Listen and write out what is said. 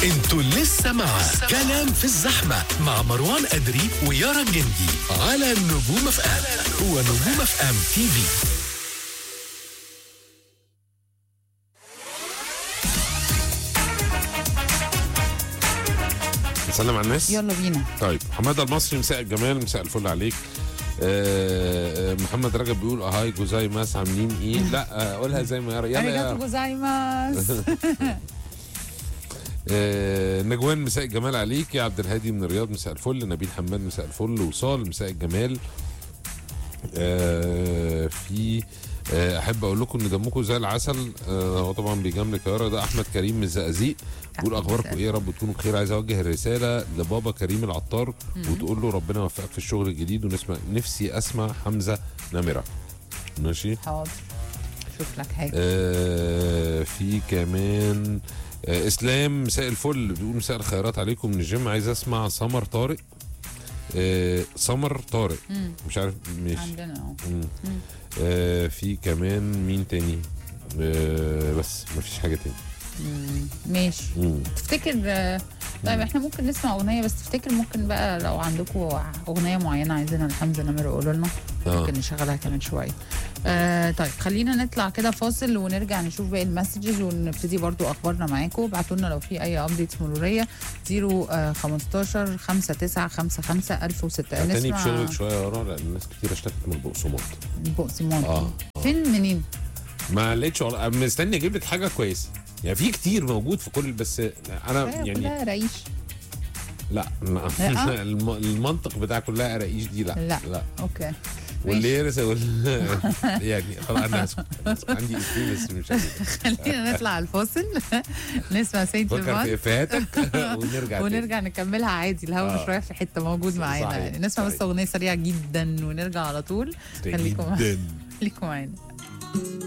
انتوا لسه مع كلام في الزحمة مع مروان أدري ويارا الجندي على نجوم اف ام هو نجوم اف ام تي في نسلم على الناس يلا بينا طيب حماده المصري مساء الجمال مساء الفل عليك آه آه، محمد رجب بيقول اهاي جوزاي ماس عاملين ايه لا آه، قولها زي ما يارا يلا اريجاتو يا جوزايماس آه نجوان مساء الجمال عليك يا عبد الهادي من الرياض مساء الفل نبيل حماد مساء الفل وصال مساء الجمال آه في آه احب اقول لكم ان دمكم زي العسل آه هو طبعا بيجاملك يا يارا ده احمد كريم من الزقازيق بيقول اخباركم ايه يا رب تكونوا بخير عايز اوجه الرساله لبابا كريم العطار وتقول له ربنا يوفقك في الشغل الجديد ونسمع نفسي اسمع حمزه نمره ماشي حاضر شوف لك حاجه آه في كمان آه اسلام مساء الفل بيقول مساء الخيرات عليكم من الجيم عايز اسمع سمر طارق آه سمر طارق مم. مش عارف مش عندنا اهو مم. آه في كمان مين تاني آه بس مفيش حاجه تاني مم. ماشي مم. تفتكر آه، طيب احنا ممكن نسمع اغنيه بس تفتكر ممكن بقى لو عندكم اغنيه معينه عايزينها لحمزه نمر قولوا لنا آه. ممكن نشغلها كمان شويه آه طيب خلينا نطلع كده فاصل ونرجع نشوف باقي المسجز ونبتدي برضو اخبارنا معاكم ابعتوا لنا لو في اي ابديتس مروريه 0 15 59 55 1006 تاني بشغلك شويه يا ورا لان الناس كتير اشتكت من البقسماط بقسماط اه فين منين؟ ما لقيتش والله أنا مستني اجيب لك حاجه كويسه يعني في كتير موجود في كل بس انا يعني يعني كلها رئيش لا لا لا؟ الم- المنطق بتاع كلها قراقيش دي لا لا. لا اوكي واللي يرس وال... يعني خلاص انا اسف أنا آسف. عندي اسمي بس مش عارف خلينا نطلع على الفاصل نسمع سيد فكر في ليفان افيهاتك ونرجع تاني. ونرجع نكملها عادي الهوا آه. مش رايح في حته موجود معانا صحيح، يعني نسمع بس صحيح. اغنيه سريعه جدا ونرجع على طول خليكم جدا خليكم معانا